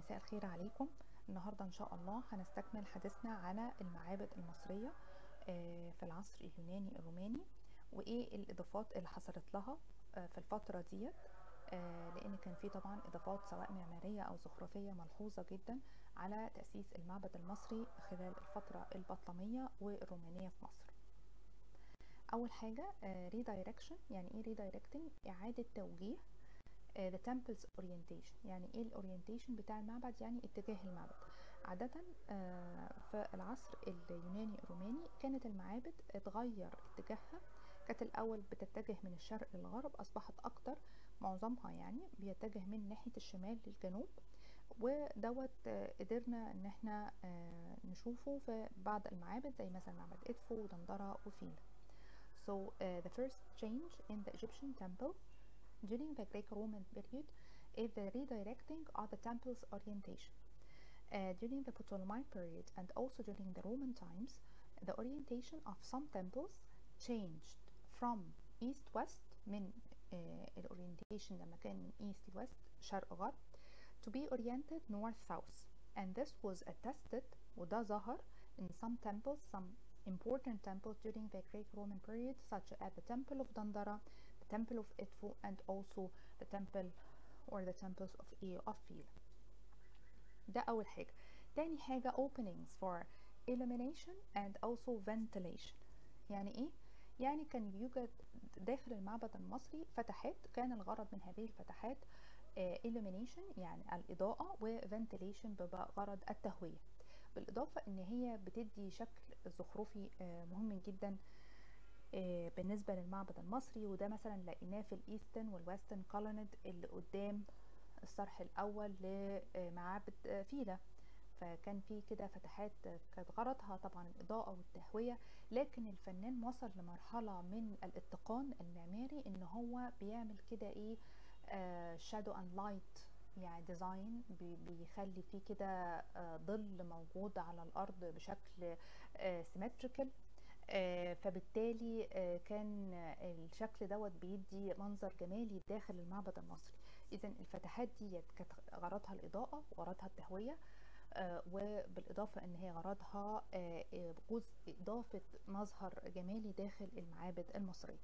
مساء الخير عليكم النهاردة إن شاء الله هنستكمل حديثنا على المعابد المصرية آه، في العصر اليوناني الروماني وإيه الإضافات اللي حصلت لها آه، في الفترة ديت آه، لأن كان في طبعا إضافات سواء معمارية أو زخرفية ملحوظة جدا على تأسيس المعبد المصري خلال الفترة البطلمية والرومانية في مصر أول حاجة ريدايركشن يعني إيه ريدايركتنج إعادة توجيه آه، the temple's orientation يعني ايه الاورينتيشن بتاع المعبد يعني اتجاه المعبد عادة آه، في العصر اليوناني الروماني كانت المعابد اتغير اتجاهها كانت الاول بتتجه من الشرق للغرب اصبحت اكتر معظمها يعني بيتجه من ناحية الشمال للجنوب ودوت آه، قدرنا ان احنا نشوفه في بعض المعابد زي مثلا معبد ادفو ودندرة وفيلا So uh, the first change in the Egyptian temple during the Greco-Roman period is the redirecting of the temple's orientation. Uh, during the Ptolemaic period and also during the Roman times, the orientation of some temples changed from east-west من uh, الorientation لما كان من east west شرق غرب to be oriented north-south and this was attested وده ظهر in some temples some important temples during the Greco-Roman period such as the Temple of Dandara the temple of Edfu and also the temple or the temples of Eo of Phil ده أول حاجة تاني حاجة openings for illumination and also ventilation يعني إيه؟ يعني كان بيوجد داخل المعبد المصري فتحات كان الغرض من هذه الفتحات uh, illumination يعني الإضاءة و ventilation بغرض التهوية بالإضافة إن هي بتدي شكل زخرفي uh, مهم جدا بالنسبة للمعبد المصري وده مثلا لقيناه في الايستن والويستن كولونيد اللي قدام الصرح الاول لمعابد فيلا فكان في كده فتحات كانت غرضها طبعا الاضاءه والتهويه لكن الفنان وصل لمرحله من الاتقان المعماري ان هو بيعمل كده ايه شادو اند لايت يعني ديزاين بيخلي فيه كده ظل موجود على الارض بشكل سيمتريكال آه فبالتالي آه كان الشكل دوت بيدي منظر جمالي داخل المعبد المصري اذا الفتحات دي كانت غرضها الاضاءه وغرضها التهويه آه وبالاضافه ان هي غرضها جزء اضافه مظهر جمالي داخل المعابد المصريه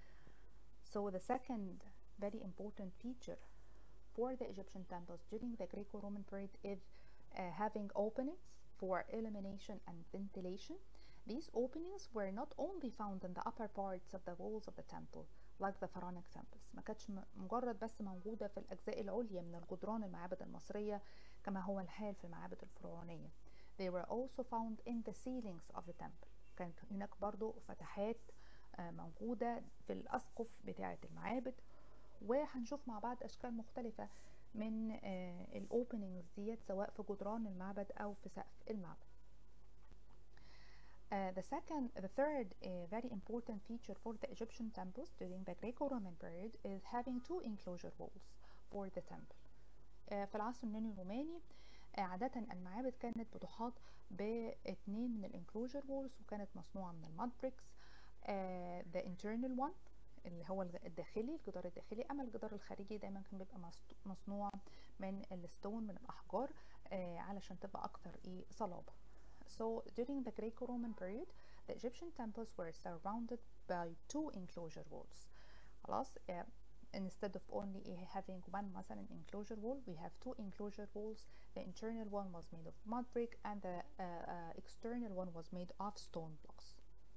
So the second very important feature for the Egyptian temples during the Greco-Roman period is having openings for illumination and ventilation These openings were not only found in the upper parts of the walls of the temple like the pharaonic temples ما كانتش مجرد بس موجودة في الأجزاء العليا من الجدران المعابد المصرية كما هو الحال في المعابد الفرعونية They were also found in the ceilings of the temple كانت هناك برضو فتحات موجودة في الأسقف بتاعة المعابد وهنشوف مع بعض أشكال مختلفة من الأوبننجز ديت سواء في جدران المعبد أو في سقف المعبد Uh, the second, the third uh, very important feature for the Egyptian temples during the Greco-Roman period is having two enclosure walls for the temple. Uh, في العصر اليوناني الروماني عادة المعابد كانت بتحاط باثنين من الانكلوجر وولز وكانت مصنوعة من الماد بريكس the internal one اللي هو الداخلي الجدار الداخلي اما الجدار الخارجي دايما كان بيبقى مصنوع من الستون من الاحجار علشان تبقى اكثر ايه صلابه So during the Greco-Roman period, the Egyptian temples were surrounded by two enclosure walls. خلاص uh, instead of only having one مثلا enclosure wall, we have two enclosure walls. The internal one was made of mud brick and the uh, uh, external one was made of stone blocks.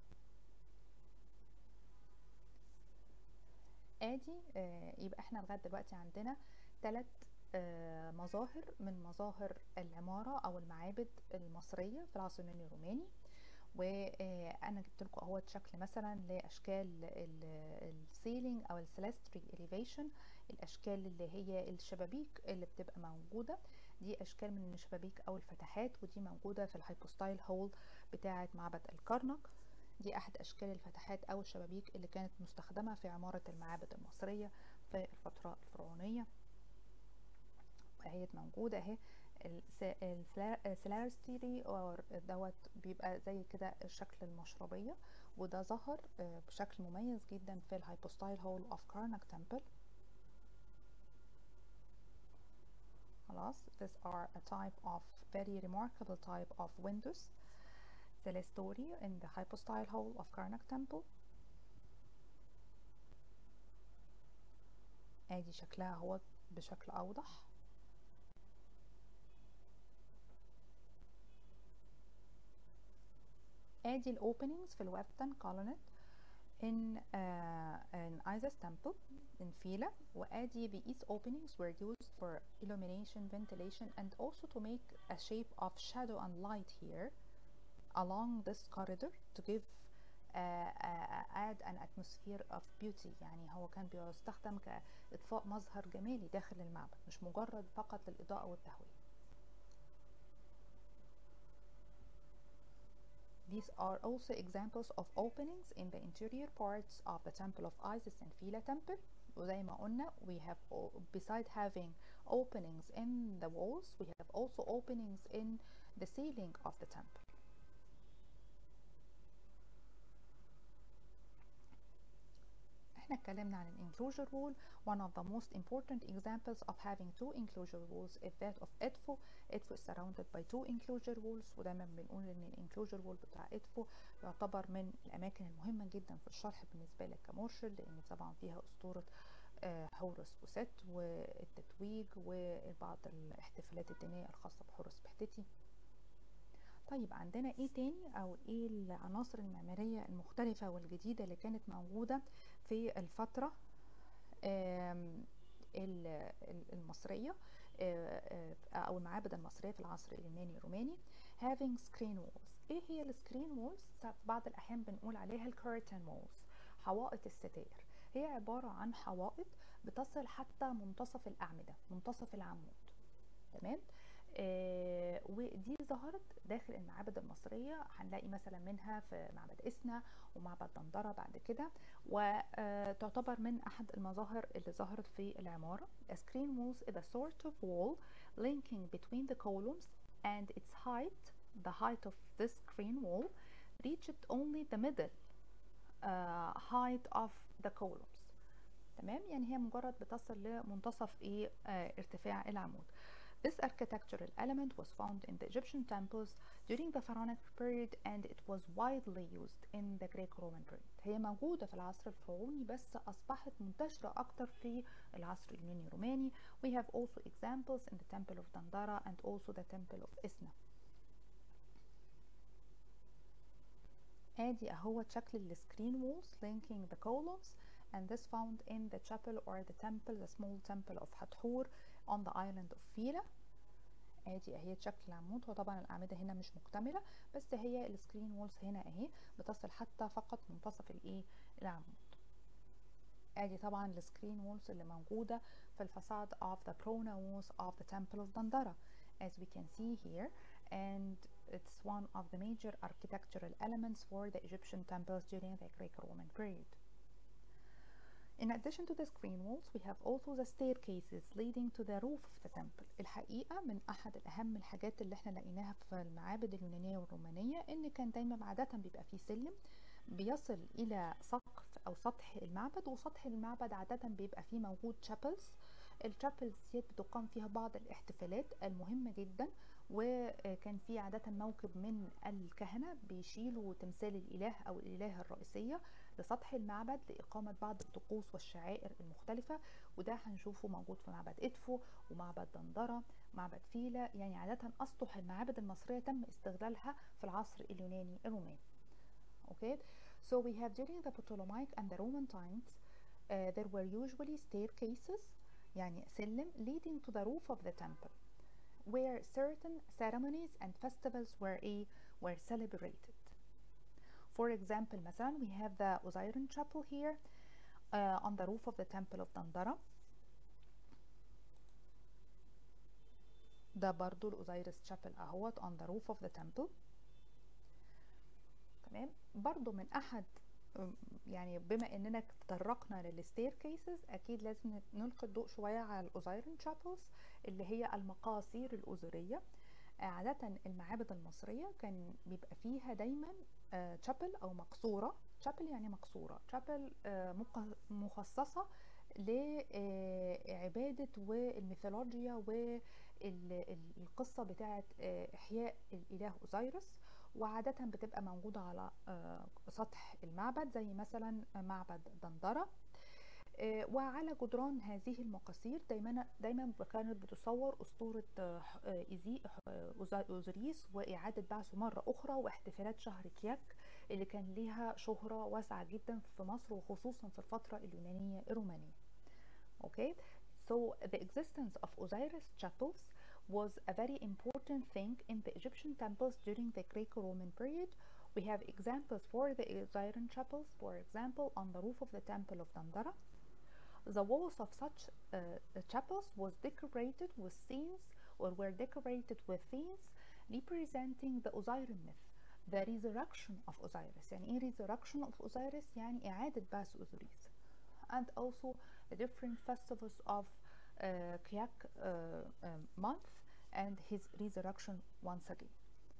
ادي يبقى احنا لغايه دلوقتي عندنا ثلاث آه مظاهر من مظاهر العمارة أو المعابد المصرية في العصر اليوناني الروماني وأنا جبت لكم اهوت شكل مثلا لأشكال السيلينج أو السلستري إليفيشن الأشكال اللي هي الشبابيك اللي بتبقى موجودة دي أشكال من الشبابيك أو الفتحات ودي موجودة في الهايبوستايل هول بتاعة معبد الكرنك دي أحد أشكال الفتحات أو الشبابيك اللي كانت مستخدمة في عمارة المعابد المصرية في الفترة الفرعونية اهي موجودة اهي السلارستيري او دوت بيبقى زي كده الشكل المشربية وده ظهر بشكل مميز جدا في الهايبوستايل هول اوف كارناك تمبل خلاص glass. These are a type of very remarkable type of windows. Celestory in the hypostyle hall of Karnak temple. ادي شكلها هو بشكل اوضح ادي الاوبننجز في الويسترن كولونيت in uh, in Isis temple in Fila وادي these openings were used for illumination ventilation and also to make a shape of shadow and light here along this corridor to give uh, uh, add an atmosphere of beauty يعني هو كان بيستخدم كإضفاء مظهر جمالي داخل المعبد مش مجرد فقط للإضاءة والتهوية These are also examples of openings in the interior parts of the temple of Isis and Phila temple. وزي ما قلنا we have beside having openings in the walls we have also openings in the ceiling of the temple. احنا اتكلمنا عن enclosure wall one of the most important examples of having two enclosure walls is that of Edfu Edfu is surrounded by two enclosure walls ودايما بنقول ان الاnclosure wall بتاع Edfu يعتبر من الاماكن المهمة جدا في الشرح بالنسبة لك كمرشد لان طبعا فيها اسطورة حورس وست والتتويج وبعض الاحتفالات الدينية الخاصة بحورس بحتتي طيب عندنا ايه تاني او ايه العناصر المعمارية المختلفة والجديدة اللي كانت موجودة في الفترة المصرية او المعابد المصرية في العصر اليوناني الروماني having screen walls ايه هي السكرين وولز بعض الاحيان بنقول عليها الكورتن وولز حوائط الستائر هي عبارة عن حوائط بتصل حتى منتصف الأعمدة منتصف العمود تمام آه ودي ظهرت داخل المعابد المصرية هنلاقي مثلا منها في معبد إسنا ومعبد دندرة بعد كده وتعتبر من أحد المظاهر اللي ظهرت في العمارة A screen walls is a sort of wall linking between the columns and its height the height of this screen wall reached only the middle uh, height of the columns تمام يعني هي مجرد بتصل لمنتصف ايه آه ارتفاع العمود This architectural element was found in the Egyptian temples during the pharaonic period and it was widely used in the Greco-Roman period. هي موجودة في العصر الفرعوني بس أصبحت منتشرة أكتر في العصر اليوناني الروماني. We have also examples in the temple of Dandara and also the temple of Isna. ادي اهو شكل السكرين walls linking the columns and this found in the chapel or the temple the small temple of Hathor on the island of Phila ادي اهي شكل العمود هو طبعا الاعمده هنا مش مكتمله بس هي السكرين وولز هنا اهي بتصل حتى فقط منتصف الايه العمود ادي طبعا السكرين وولز اللي موجوده في الفساد of the prona walls of the temple of Dandara as we can see here and it's one of the major architectural elements for the Egyptian temples during the Greco-Roman period. In addition to the screen walls, we have also the staircases leading to the roof of the temple. الحقيقة من أحد الأهم الحاجات اللي احنا لقيناها في المعابد اليونانية والرومانية إن كان دايما عادة بيبقى فيه سلم بيصل إلى سقف أو سطح المعبد وسطح المعبد عادة بيبقى فيه موجود chapels الشابلز ديت بتقام فيها بعض الاحتفالات المهمة جدا وكان في عادة موكب من الكهنة بيشيلوا تمثال الإله أو الإلهة الرئيسية لسطح المعبد لإقامة بعض الطقوس والشعائر المختلفة وده هنشوفه موجود في معبد إدفو ومعبد دندرة معبد فيلا يعني عادة أسطح المعابد المصرية تم استغلالها في العصر اليوناني الروماني Okay, so we have during the Ptolemaic and the Roman times uh, there were usually staircases يعني سلم leading to the roof of the temple where certain ceremonies and festivals were a were celebrated. For example, مثلا we have the Osirian chapel here uh, on the roof of the temple of Dandara. ده برضو الأوزيرس chapel اهوت on the roof of the temple. تمام برضو من أحد يعني بما اننا تطرقنا للستير كيسز اكيد لازم نلقي الضوء شويه على الاوزايرن شابلز اللي هي المقاصير الازوريه عادة المعابد المصرية كان بيبقى فيها دايما تشابل أو مقصورة تشابل يعني مقصورة تشابل مخصصة لعبادة والميثولوجيا والقصة بتاعة إحياء الإله أوزيرس وعادة بتبقى موجودة على سطح المعبد زي مثلا معبد دندرة وعلى جدران هذه المقاصير دايما دايما كانت بتصور اسطوره ايزي اوزوريس واعاده بعثه مره اخرى واحتفالات شهر كياك اللي كان ليها شهره واسعه جدا في مصر وخصوصا في الفتره اليونانيه الرومانيه. Okay, so the existence of Osiris chapels was a very important thing in the Egyptian temples during the Greco-Roman period. We have examples for the Osirian chapels, for example, on the roof of the temple of Dandara. The walls of such uh, chapels was decorated with scenes or were decorated with themes representing the Osirian myth, the resurrection of Osiris. يعني ايه resurrection of Osiris؟ يعني إعادة بعث أوزوريس. And also the different festivals of uh, Kyak uh, um, month and his resurrection once again.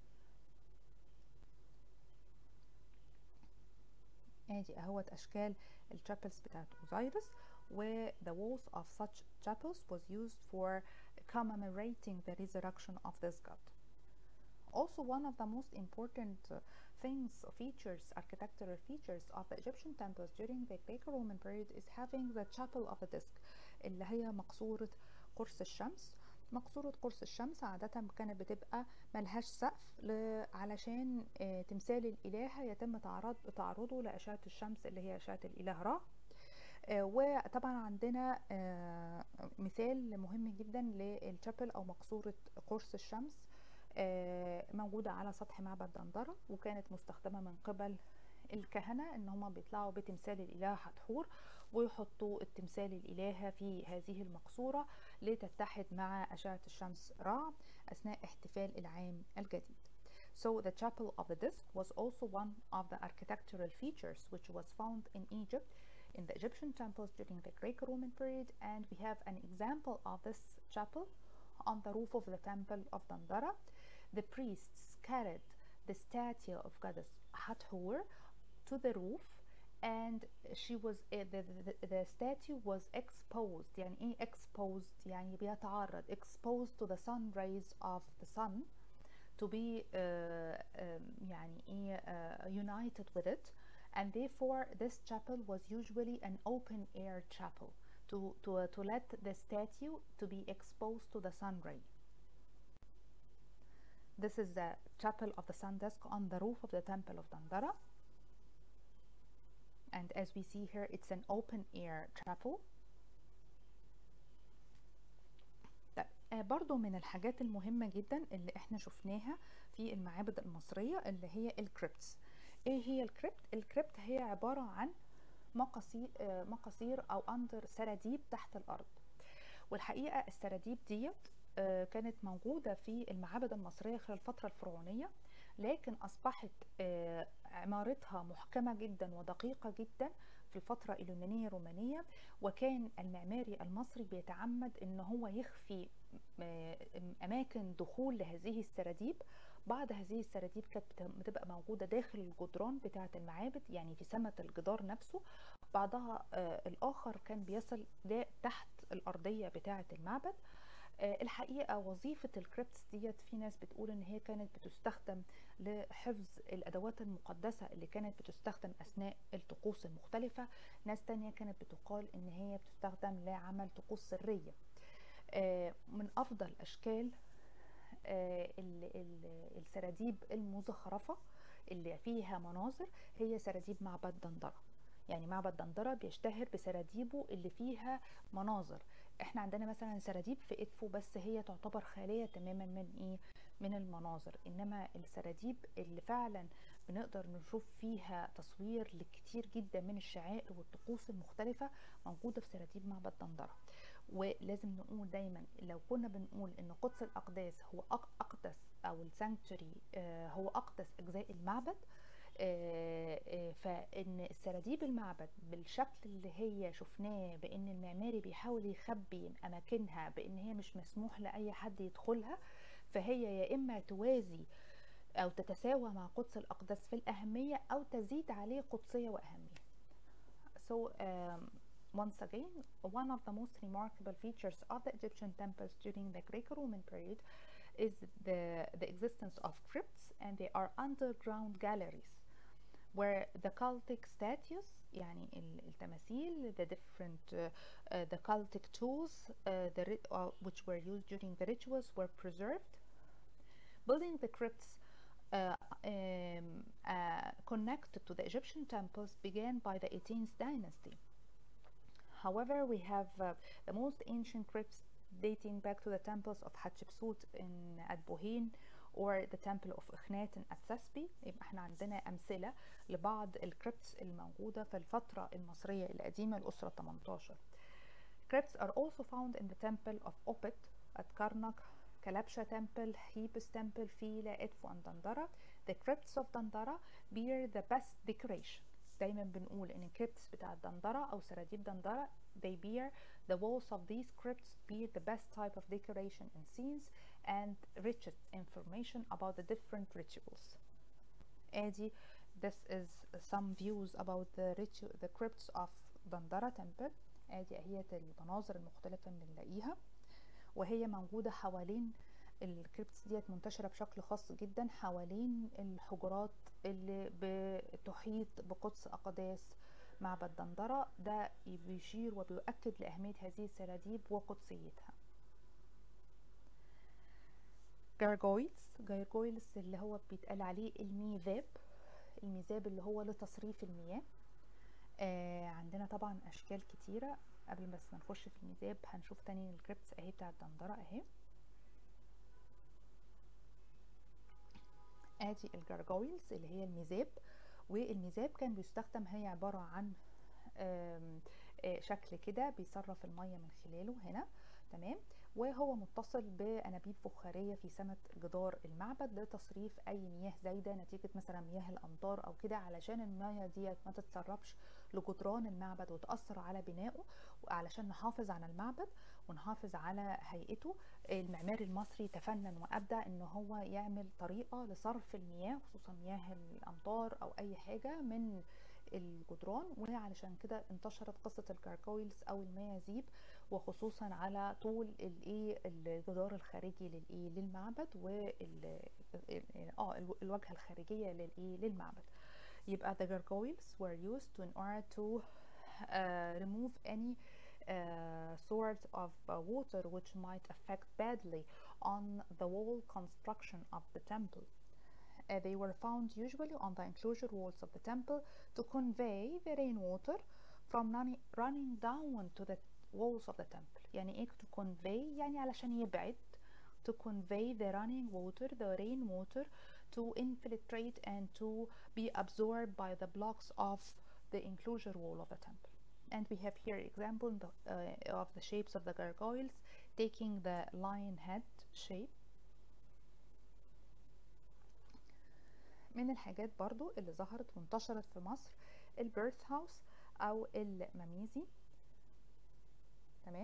ادي اهوت اشكال الشابلز بتاعت اوزيرس where the walls of such chapels was used for commemorating the resurrection of this god. Also, one of the most important uh, things, features, architectural features of the Egyptian temples during the Greco-Roman period is having the chapel of a disc اللي هي مقصورة قرص الشمس مقصورة قرص الشمس عادة كانت بتبقى ملهاش سقف علشان تمثال الإله يتم تعرض تعرضه لأشعة الشمس اللي هي أشعة الإله را وطبعا عندنا مثال مهم جدا للشابل او مقصورة قرص الشمس موجودة على سطح معبد دندرة وكانت مستخدمة من قبل الكهنة ان هم بيطلعوا بتمثال الاله حتحور ويحطوا التمثال الالهة في هذه المقصورة لتتحد مع اشعة الشمس را اثناء احتفال العام الجديد So the chapel of the disc was also one of the architectural features which was found in Egypt in the Egyptian temples during the Greco-Roman period and we have an example of this chapel on the roof of the temple of Dandara. The priests carried the statue of goddess Hathor to the roof and she was uh, the, the, the statue was exposed يعني ايه exposed يعني بيتعرض exposed to the sun rays of the sun to be uh, um, يعني ايه uh, united with it and therefore this chapel was usually an open air chapel to, to, uh, to let the statue to be exposed to the sun ray. This is the chapel of the sun disk on the roof of the temple of Dandara. And as we see here, it's an open air chapel. طيب برضو من الحاجات المهمة جدا اللي احنا شفناها في المعابد المصرية اللي هي الكريبتس ايه هي الكريبت الكريبت هي عبارة عن مقاصير مقاصير او اندر سراديب تحت الارض والحقيقة السراديب ديت كانت موجودة في المعابد المصرية خلال الفترة الفرعونية لكن أصبحت عمارتها محكمة جدا ودقيقة جدا في الفترة اليونانية الرومانية وكان المعماري المصري بيتعمد ان هو يخفي اماكن دخول لهذه السراديب بعض هذه السراديب كانت بتبقى موجودة داخل الجدران بتاعة المعابد يعني في سمة الجدار نفسه بعضها الآخر كان بيصل تحت الأرضية بتاعة المعبد الحقيقة وظيفة الكريبتس ديت في ناس بتقول ان هي كانت بتستخدم لحفظ الادوات المقدسة اللي كانت بتستخدم اثناء الطقوس المختلفة ناس تانية كانت بتقال ان هي بتستخدم لعمل طقوس سرية من افضل اشكال السراديب المزخرفة اللي فيها مناظر هي سراديب معبد دندرة يعني معبد دندرة بيشتهر بسراديبه اللي فيها مناظر احنا عندنا مثلا سراديب في ادفو بس هي تعتبر خاليه تماما من ايه من المناظر انما السراديب اللي فعلا بنقدر نشوف فيها تصوير لكتير جدا من الشعائر والطقوس المختلفه موجوده في سراديب معبد دندره ولازم نقول دايما لو كنا بنقول ان قدس الاقداس هو اقدس او السانكتوري هو اقدس اجزاء المعبد فان السراديب المعبد بالشكل اللي هي شفناه بان المعماري بيحاول يخبي اماكنها بان هي مش مسموح لاي حد يدخلها فهي يا اما توازي او تتساوى مع قدس الاقداس في الاهميه او تزيد عليه قدسيه واهميه so um, once again, one of the most remarkable features of the Egyptian temples during the Greco-Roman period is the, the existence of crypts and they are underground galleries where the cultic statues يعني التماثيل the different uh, uh, the cultic tools uh, the uh, which were used during the rituals were preserved building the crypts uh, um, uh, connected to the Egyptian temples began by the 18th dynasty. However, we have uh, the most ancient crypts dating back to the temples of Hatshepsut in at Bohin or the temple of Akhenaten at Saspi يبقى احنا عندنا أمثلة لبعض الكريبتس الموجودة في الفترة المصرية القديمة الأسرة 18 Crypts are also found in the temple of Opet at Karnak, Kalabsha temple, Hebes temple, Fila, Edfu and Dandara. The crypts of Dandara bear the best decoration. دايما بنقول ان الكريبتس بتاع دندرة او سراديب دندرة they bear the walls of these crypts bear the best type of decoration and scenes and richest information about the different rituals. ادي this is some views about the ritual the crypts of دندرة temple ادي اهيت المناظر المختلفة اللي بنلاقيها وهي موجودة حوالين الكريبتس ديت منتشرة بشكل خاص جدا حوالين الحجرات اللي بتحيط بقدس أقداس معبد دندرة ده بيشير وبيؤكد لأهمية هذه السراديب وقدسيتها جارجويلز جارجويلز اللي هو بيتقال عليه الميذاب الميذاب اللي هو لتصريف المياه آه عندنا طبعا أشكال كتيرة قبل بس ما نخش في الميذاب هنشوف تاني الكريبتس اهي بتاعت دندرة اهي ادي الجرجويلز اللي هي الميزاب والميزاب كان بيستخدم هي عبارة عن شكل كده بيصرف المية من خلاله هنا تمام وهو متصل بأنابيب فخارية في سمة جدار المعبد لتصريف أي مياه زايدة نتيجة مثلا مياه الأمطار أو كده علشان المياه ديت ما تتسربش لجدران المعبد وتأثر على بنائه وعلشان نحافظ على المعبد ونحافظ على هيئته المعماري المصري تفنن وأبدع إن هو يعمل طريقة لصرف المياه خصوصا مياه الأمطار أو أي حاجة من الجدران وعلشان كده انتشرت قصة الكاركويلز أو الميازيب وخصوصا على طول الايه الجدار الخارجي للايه للمعبد وال اه الواجهه الخارجيه للايه للمعبد يبقى the gargoyles were used to in order to uh, remove any uh, sort of uh, water which might affect badly on the wall construction of the temple. Uh, they were found usually on the enclosure walls of the temple to convey the rainwater from running, running down to the walls of the temple يعني ايه to convey يعني علشان يبعد to convey the running water the rain water to infiltrate and to be absorbed by the blocks of the enclosure wall of the temple and we have here example the, uh, of the shapes of the gargoyles taking the lion head shape من الحاجات برضو اللي ظهرت وانتشرت في مصر البيرث هاوس او المميزي تمام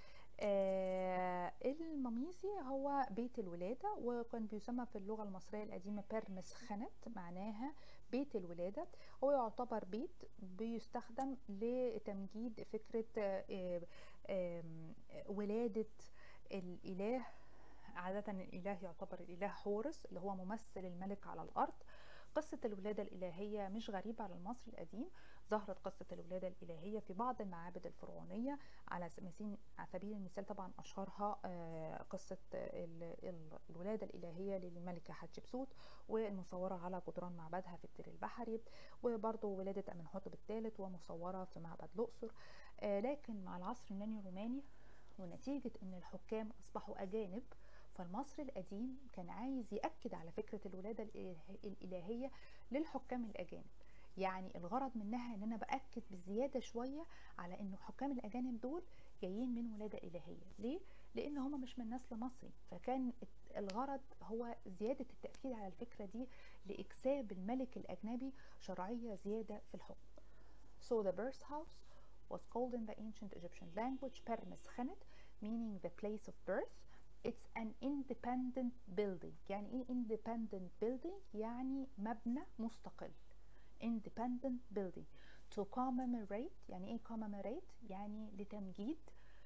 آه المميزي هو بيت الولادة وكان بيسمى في اللغة المصرية القديمة بيرمس خنت معناها بيت الولادة هو يعتبر بيت بيستخدم لتمجيد فكرة آه آه ولادة الإله عادة الإله يعتبر الإله حورس اللي هو ممثل الملك على الأرض قصة الولادة الإلهية مش غريبة على المصري القديم ظهرت قصة الولادة الإلهية في بعض المعابد الفرعونية على سبيل المثال طبعا أشهرها قصة الولادة الإلهية للملكة حتشبسوت والمصورة على جدران معبدها في التل البحري وبرضه ولادة أمنحتب الثالث ومصورة في معبد الأقصر لكن مع العصر اليوناني الروماني ونتيجة أن الحكام أصبحوا أجانب فالمصري القديم كان عايز يأكد على فكرة الولادة الإلهية للحكام الأجانب يعني الغرض منها ان انا باكد بزياده شويه على انه حكام الاجانب دول جايين من ولاده الهيه ليه لان هم مش من نسل مصري فكان الغرض هو زياده التاكيد على الفكره دي لاكساب الملك الاجنبي شرعيه زياده في الحكم so the birth house was called in the ancient Egyptian language Permes Khanet meaning the place of birth It's an independent building يعني ايه independent building يعني مبنى مستقل independent building to commemorate يعني ايه commemorate يعني لتمجيد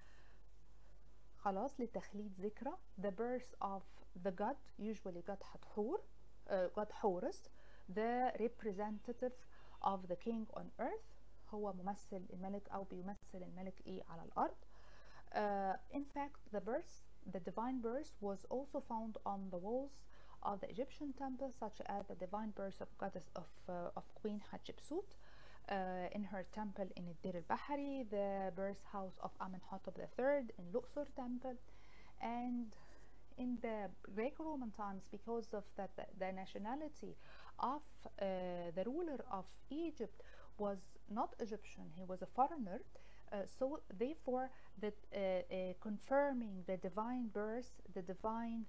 خلاص لتخليد ذكرى the birth of the god usually god حتحور uh, god Horus the representative of the king on earth هو ممثل الملك او بيمثل الملك ايه على الارض uh, in fact the birth the divine birth was also found on the walls of the Egyptian temples such as the divine birth of goddess of, uh, of Queen Hatshepsut uh, in her temple in Dir al-Bahari, the birth house of Amenhotep III in Luxor temple, and in the Greco-Roman times, because of that, the, the nationality of uh, the ruler of Egypt was not Egyptian; he was a foreigner. Uh, so, therefore, that uh, uh, confirming the divine birth, the divine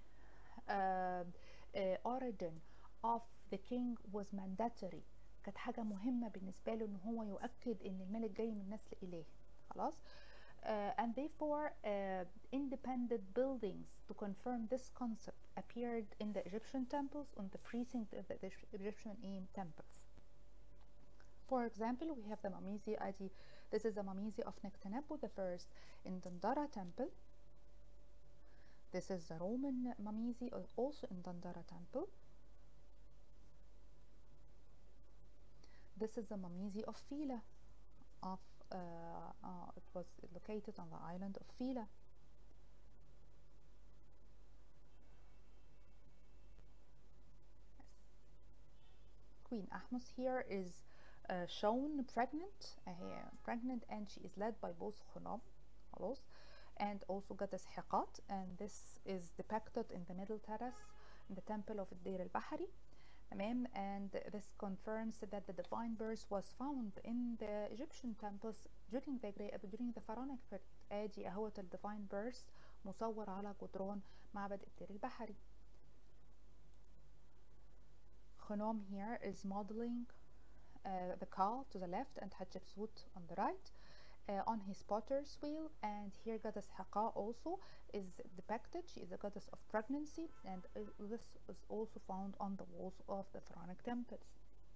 origin of the king was mandatory. كانت حاجة مهمة بالنسبة له إن هو يؤكد إن الملك جاي من نسل إله خلاص uh, and therefore uh, independent buildings to confirm this concept appeared in the Egyptian temples on the precinct of the Egyptian temples. For example, we have the Mamizi ID. This is the Mamizi of Nectanebo I in Dandara temple. This is the Roman Mamizi also in Dandara temple. This is the Mamizi of Phila. Of uh, uh, it was located on the island of Phila. Queen Ahmos here is uh, shown pregnant, uh, pregnant, and she is led by both Khunam, and also goddess Heqat, and this is depicted in the middle terrace in the temple of Deir al-Bahari. and this confirms that the divine birth was found in the Egyptian temples during the during the pharaonic period ادي اهوت divine birth مصور على جدران معبد الدير البحري Khnum here is modeling uh, the cow to the left and Hatshepsut on the right uh, on his potter's wheel and here goddess Haqa also is depicted she is a goddess of pregnancy and this is also found on the walls of the pharaonic temples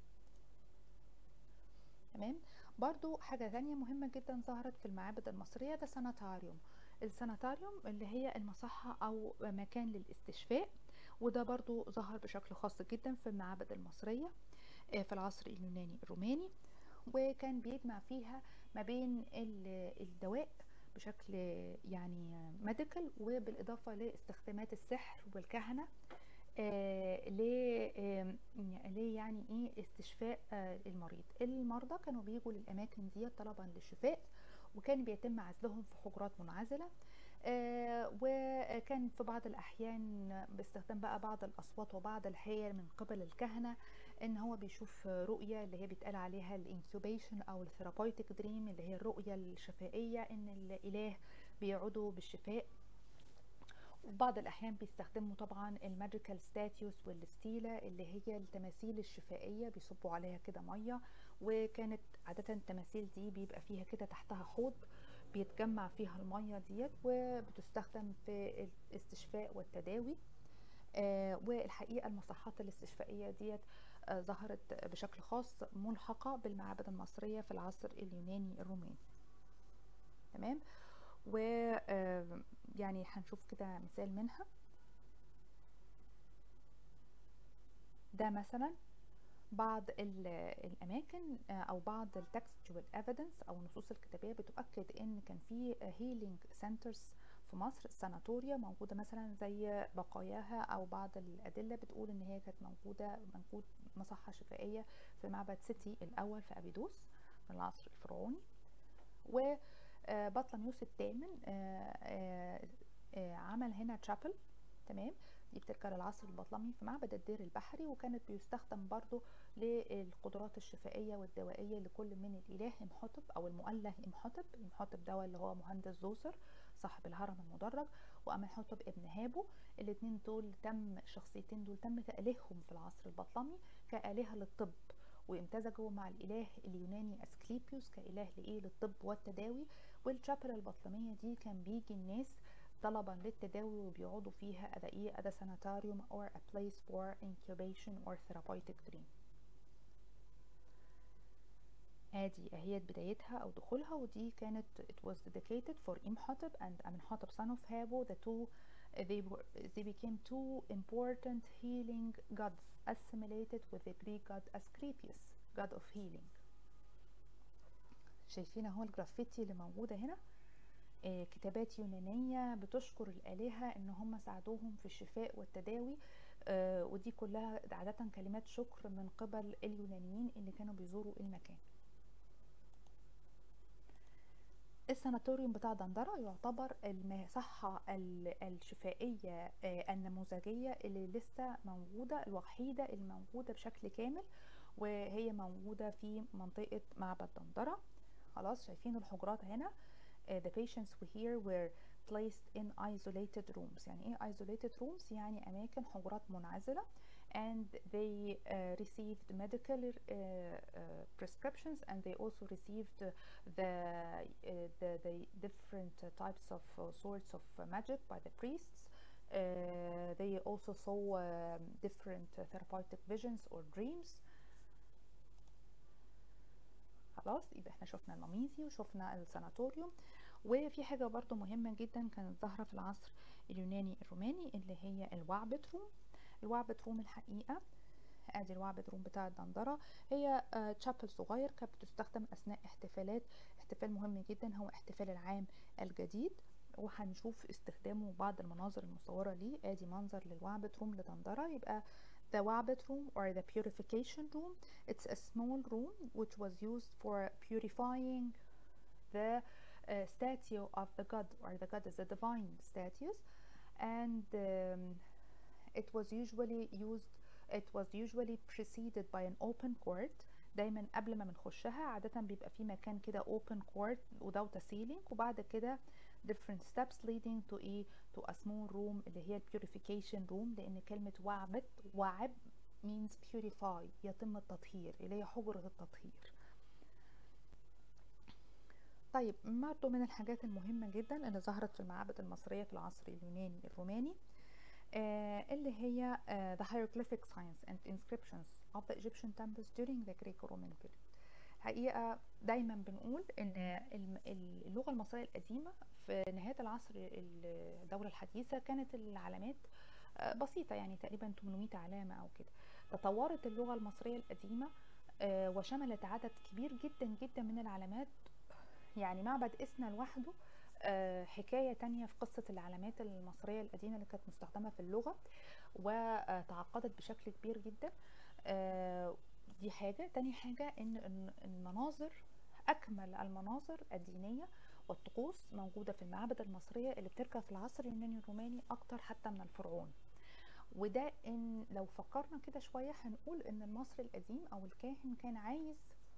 تمام برضو حاجة تانية مهمة جدا ظهرت في المعابد المصرية ده ساناتاريوم الساناتاريوم اللي هي المصحة أو مكان للاستشفاء وده برضو ظهر بشكل خاص جدا في المعابد المصرية في العصر اليوناني الروماني وكان بيجمع فيها ما بين الدواء بشكل يعني ميديكال وبالإضافة لاستخدامات السحر والكهنة آه ليه آه ليه يعني ايه استشفاء آه المريض المرضى كانوا بيجوا للاماكن دي طلبا للشفاء وكان بيتم عزلهم في حجرات منعزله آه وكان في بعض الاحيان باستخدام بقى بعض الاصوات وبعض الحيل من قبل الكهنه ان هو بيشوف رؤيه اللي هي بيتقال عليها الانكيوبيشن او الثيرابيوتيك دريم اللي هي الرؤيه الشفائيه ان الاله بيعودوا بالشفاء وبعض الأحيان بيستخدموا طبعا الماجيكال ستاتيوس والستيلة اللي هي التماثيل الشفائية بيصبوا عليها كده مية وكانت عادة التماثيل دي بيبقى فيها كده تحتها حوض بيتجمع فيها المية ديت وبتستخدم في الاستشفاء والتداوي آه والحقيقة المصحات الاستشفائية ديت آه ظهرت بشكل خاص ملحقة بالمعابد المصرية في العصر اليوناني الروماني تمام و آه يعني هنشوف كده مثال منها ده مثلا بعض الاماكن او بعض التكستوال ايفيدنس او النصوص الكتابيه بتؤكد ان كان في هيلينج سنترز في مصر ساناتوريا موجوده مثلا زي بقاياها او بعض الادله بتقول ان هي كانت موجوده موجود مصحه شفائيه في معبد سيتي الاول في ابيدوس في العصر الفرعوني و بطلميوس الثامن عمل هنا تشابل تمام دي بترجع للعصر البطلمي في معبد الدير البحري وكانت بيستخدم برضو للقدرات الشفائية والدوائية لكل من الإله إمحوتب أو المؤله إمحوتب إمحوتب ده اللي هو مهندس زوسر صاحب الهرم المدرج وأمنحوتب ابن هابو الاتنين دول تم الشخصيتين دول تم تأليههم في العصر البطلمي كآلهة للطب وامتزجوا مع الإله اليوناني أسكليبيوس كإله لإيه للطب والتداوي والشابل البطلمية دي كان بيجي الناس طلبا للتداوي وبيقعدوا فيها أدا إيه أدا ساناتاريوم or a place for incubation or therapeutic dream ادي اهيت بدايتها او دخولها ودي كانت it was dedicated for Imhotep and Amenhotep son of Habo the two they were they became two important healing gods assimilated with the Greek god Asclepius god of healing شايفين اهو الجرافيتي اللي موجودة هنا آه كتابات يونانية بتشكر الآلهة ان هم ساعدوهم في الشفاء والتداوي آه ودي كلها عادة كلمات شكر من قبل اليونانيين اللي كانوا بيزوروا المكان الساناتوريوم بتاع دندرة يعتبر المصحة الشفائية النموذجية اللي لسه موجودة الوحيدة الموجودة بشكل كامل وهي موجودة في منطقة معبد دندرة خلاص شايفين الحجرات هنا the patients were here were placed in isolated rooms يعني ايه isolated rooms يعني اماكن حجرات منعزلة and they uh, received medical uh, uh, prescriptions and they also received the, the, the different types of sorts of magic by the priests they also saw um, different therapeutic visions or dreams خلاص يبقى احنا شفنا الماميزي وشفنا الساناتوريوم وفي حاجة برضو مهمة جدا كانت ظاهرة في العصر اليوناني الروماني اللي هي الوعبة روم الوعبة روم الحقيقة ادي الوعبة روم بتاع الدندرة هي تشابل صغير كانت بتستخدم اثناء احتفالات احتفال مهم جدا هو احتفال العام الجديد وهنشوف استخدامه بعض المناظر المصورة ليه ادي منظر للوعبة روم لدندرة يبقى the Wabbit room or the purification room it's a small room which was used for purifying the uh, statue of the god or the god is a divine statues and um, it was usually used it was usually preceded by an open court دايما قبل ما بنخشها عادة بيبقى في مكان كده open court without a ceiling وبعد كده different steps leading to a to a small room اللي هي purification room لأن كلمة وعبت وعب means purify يتم التطهير اللي هي حجرة التطهير طيب برضه من الحاجات المهمة جدا اللي ظهرت في المعابد المصرية في العصر اليوناني الروماني آه اللي هي آه the hieroglyphic science and inscriptions of the Egyptian temples during the Greco-Roman period حقيقة دايما بنقول ان اللغة المصرية القديمة في نهاية العصر الدولة الحديثة كانت العلامات آه بسيطة يعني تقريبا 800 علامة او كده تطورت اللغة المصرية القديمة وشملت عدد كبير جدا جدا من العلامات يعني معبد إسنا لوحده حكاية تانية في قصة العلامات المصرية القديمة اللي كانت مستخدمة في اللغة وتعقدت بشكل كبير جدا دي حاجة تاني حاجة ان المناظر أكمل المناظر الدينية والطقوس موجودة في المعابد المصرية اللي بترجع في العصر اليوناني الروماني أكتر حتى من الفرعون وده ان لو فكرنا كده شوية هنقول ان المصري القديم او الكاهن كان عايز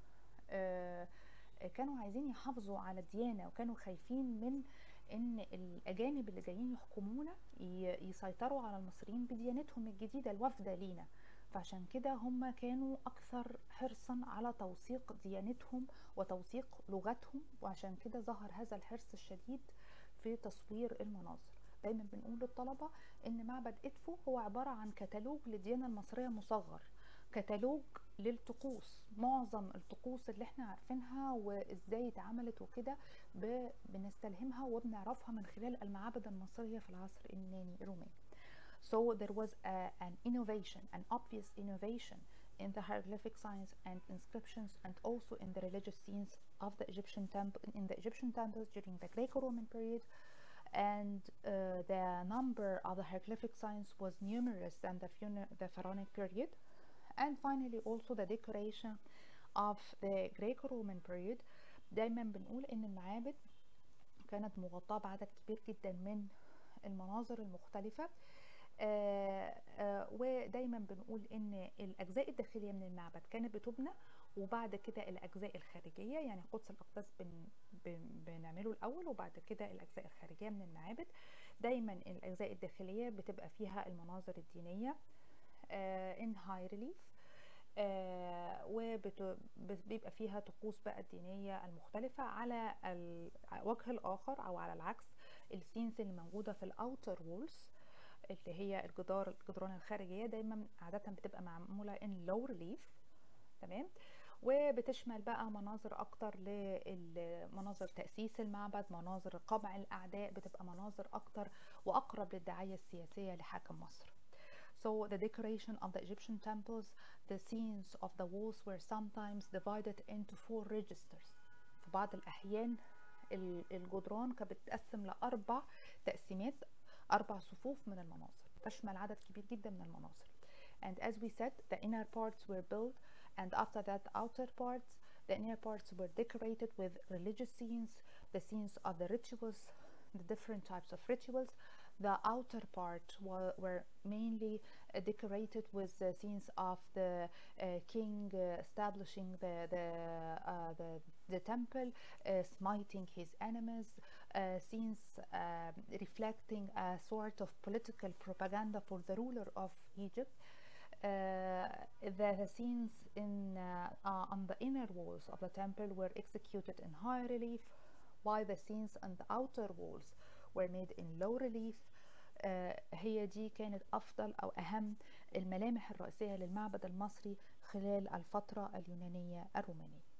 آه كانوا عايزين يحافظوا على الديانة وكانوا خايفين من ان الاجانب اللي جايين يحكمونا يسيطروا على المصريين بديانتهم الجديدة الوافدة لينا فعشان كده هم كانوا اكثر حرصا على توثيق ديانتهم وتوثيق لغتهم وعشان كده ظهر هذا الحرص الشديد في تصوير المناظر دايما بنقول للطلبة ان معبد ادفو هو عبارة عن كتالوج للديانة المصرية مصغر كتالوج للطقوس معظم الطقوس اللي احنا عارفينها وازاي اتعملت وكده بنستلهمها وبنعرفها من خلال المعابد المصرية في العصر اليوناني الروماني So there was a, an innovation, an obvious innovation in the hieroglyphic science and inscriptions and also in the religious scenes of the Egyptian temple in the Egyptian temples during the Greco-Roman period and uh, the number of the hieroglyphic science was numerous than the, the pharaonic period and finally also the decoration of the Greco-Roman period دايما بنقول ان المعابد كانت مغطاة بعدد كبير جدا من المناظر المختلفة آآ آآ ودايما بنقول ان الاجزاء الداخليه من المعبد كانت بتبنى وبعد كده الاجزاء الخارجيه يعني قدس الاقداس بن بن بنعمله الاول وبعد كده الاجزاء الخارجيه من المعابد دايما الاجزاء الداخليه بتبقى فيها المناظر الدينيه ان هاي ريليف وبيبقى فيها طقوس بقى الدينيه المختلفه على الوجه الاخر او على العكس السينز اللي موجوده في الاوتر وولز اللي هي الجدار الجدران الخارجية دايما عادة بتبقى معمولة in low relief تمام وبتشمل بقى مناظر اكتر لمناظر تأسيس المعبد مناظر قمع الاعداء بتبقى مناظر اكتر واقرب للدعاية السياسية لحاكم مصر So the decoration of the Egyptian temples, the scenes of the walls were sometimes divided into four registers. في بعض الأحيان الجدران كانت بتتقسم لأربع تقسيمات أربع صفوف من المناظر تشمل عدد كبير جدا من المناظر. And as we said, the inner parts were built and after that outer parts, the inner parts were decorated with religious scenes, the scenes of the rituals, the different types of rituals, the outer part were, were mainly uh, decorated with the scenes of the uh, king uh, establishing the the, the, the temple, smiting his enemies, scenes reflecting a sort of political propaganda for the ruler of Egypt. the scenes in on the inner walls of the temple were executed in high relief, while the scenes on the outer walls were made in low relief هي دي كانت أفضل أو أهم الملامح الرئيسية للمعبد المصري خلال الفترة اليونانية الرومانية